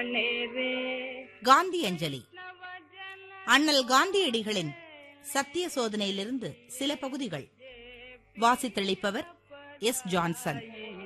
காந்தி அஞ்சலி அண்ணல் காந்தியடிகளின் சத்திய சோதனையிலிருந்து சில பகுதிகள் வாசித்தளிப்பவர் எஸ் ஜான்சன்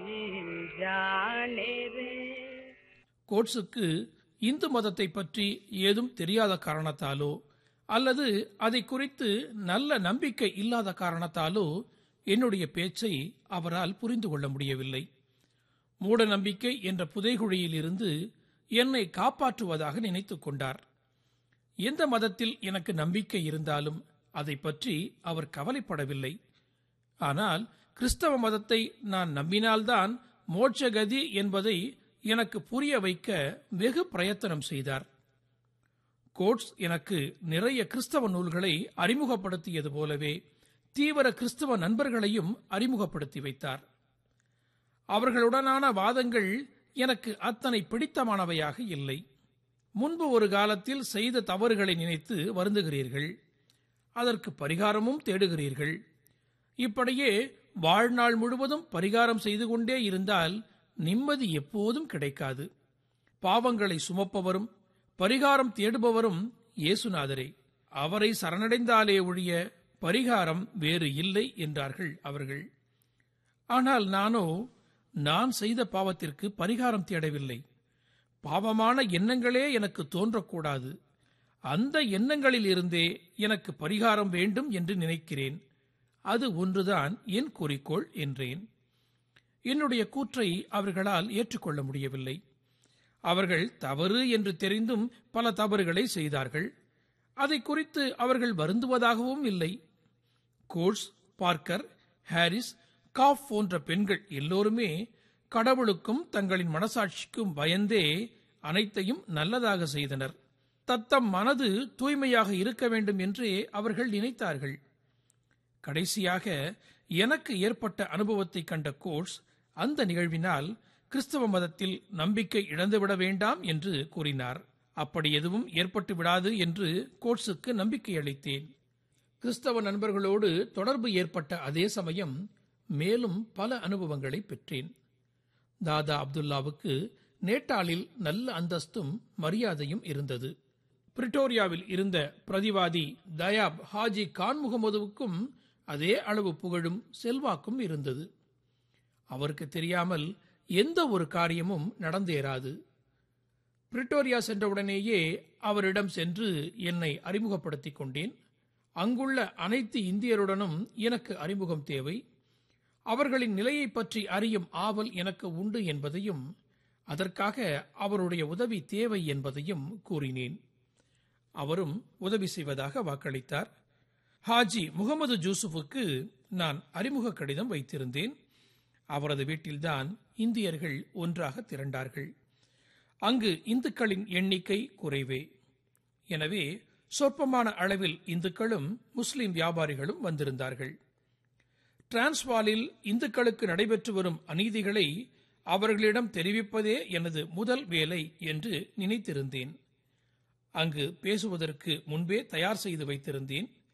கோட்ஸுக்கு இந்து மதத்தை பற்றி ஏதும் தெரியாத காரணத்தாலோ அல்லது அதை குறித்து நல்ல நம்பிக்கை இல்லாத காரணத்தாலோ என்னுடைய பேச்சை அவரால் புரிந்து கொள்ள முடியவில்லை மூட நம்பிக்கை என்ற புதைகுழியில் இருந்து என்னை காப்பாற்றுவதாக நினைத்துக் கொண்டார் எந்த மதத்தில் எனக்கு நம்பிக்கை இருந்தாலும் அதை பற்றி அவர் கவலைப்படவில்லை ஆனால் கிறிஸ்தவ மதத்தை நான் நம்பினால்தான் மோட்சகதி என்பதை எனக்கு புரிய வைக்க வெகு பிரயத்தனம் செய்தார் கோட்ஸ் எனக்கு நிறைய கிறிஸ்தவ நூல்களை அறிமுகப்படுத்தியது போலவே தீவிர கிறிஸ்தவ நண்பர்களையும் அறிமுகப்படுத்தி வைத்தார் அவர்களுடனான வாதங்கள் எனக்கு அத்தனை பிடித்தமானவையாக இல்லை முன்பு ஒரு காலத்தில் செய்த தவறுகளை நினைத்து வருந்துகிறீர்கள் அதற்கு பரிகாரமும் தேடுகிறீர்கள் இப்படியே வாழ்நாள் முழுவதும் பரிகாரம் செய்து கொண்டே இருந்தால் நிம்மதி எப்போதும் கிடைக்காது பாவங்களை சுமப்பவரும் பரிகாரம் தேடுபவரும் இயேசுநாதரே அவரை சரணடைந்தாலே ஒழிய பரிகாரம் வேறு இல்லை என்றார்கள் அவர்கள் ஆனால் நானோ நான் செய்த பாவத்திற்கு பரிகாரம் தேடவில்லை பாவமான எண்ணங்களே எனக்கு தோன்றக்கூடாது அந்த எண்ணங்களில் இருந்தே எனக்கு பரிகாரம் வேண்டும் என்று நினைக்கிறேன் அது ஒன்றுதான் என் குறிக்கோள் என்றேன் என்னுடைய கூற்றை அவர்களால் ஏற்றுக்கொள்ள முடியவில்லை அவர்கள் தவறு என்று தெரிந்தும் பல தவறுகளை செய்தார்கள் அதை குறித்து அவர்கள் வருந்துவதாகவும் இல்லை கோல்ஸ் பார்க்கர் ஹாரிஸ் காஃப் போன்ற பெண்கள் எல்லோருமே கடவுளுக்கும் தங்களின் மனசாட்சிக்கும் பயந்தே அனைத்தையும் நல்லதாக செய்தனர் தத்தம் மனது தூய்மையாக இருக்க வேண்டும் என்றே அவர்கள் நினைத்தார்கள் கடைசியாக எனக்கு ஏற்பட்ட அனுபவத்தை கண்ட கோட்ஸ் அந்த நிகழ்வினால் கிறிஸ்தவ மதத்தில் நம்பிக்கை இழந்துவிட வேண்டாம் என்று கூறினார் அப்படி எதுவும் ஏற்பட்டு விடாது என்று கோட்ஸுக்கு நம்பிக்கை அளித்தேன் கிறிஸ்தவ நண்பர்களோடு தொடர்பு ஏற்பட்ட அதே சமயம் மேலும் பல அனுபவங்களை பெற்றேன் தாதா அப்துல்லாவுக்கு நேட்டாளில் நல்ல அந்தஸ்தும் மரியாதையும் இருந்தது பிரிட்டோரியாவில் இருந்த பிரதிவாதி தயாப் ஹாஜி கான் முகமதுவுக்கும் அதே அளவு புகழும் செல்வாக்கும் இருந்தது அவருக்கு தெரியாமல் எந்த ஒரு காரியமும் நடந்தேறாது பிரிட்டோரியா சென்றவுடனேயே அவரிடம் சென்று என்னை அறிமுகப்படுத்திக் கொண்டேன் அங்குள்ள அனைத்து இந்தியருடனும் எனக்கு அறிமுகம் தேவை அவர்களின் நிலையை பற்றி அறியும் ஆவல் எனக்கு உண்டு என்பதையும் அதற்காக அவருடைய உதவி தேவை என்பதையும் கூறினேன் அவரும் உதவி செய்வதாக வாக்களித்தார் ஹாஜி முகமது ஜூசுஃபுக்கு நான் அறிமுக கடிதம் வைத்திருந்தேன் அவரது வீட்டில்தான் இந்தியர்கள் ஒன்றாக திரண்டார்கள் அங்கு இந்துக்களின் எண்ணிக்கை குறைவே எனவே சொற்பமான அளவில் இந்துக்களும் முஸ்லிம் வியாபாரிகளும் வந்திருந்தார்கள் டிரான்ஸ்வாலில் இந்துக்களுக்கு நடைபெற்று வரும் அநீதிகளை அவர்களிடம் தெரிவிப்பதே எனது முதல் வேலை என்று நினைத்திருந்தேன் அங்கு பேசுவதற்கு முன்பே தயார் செய்து வைத்திருந்தேன்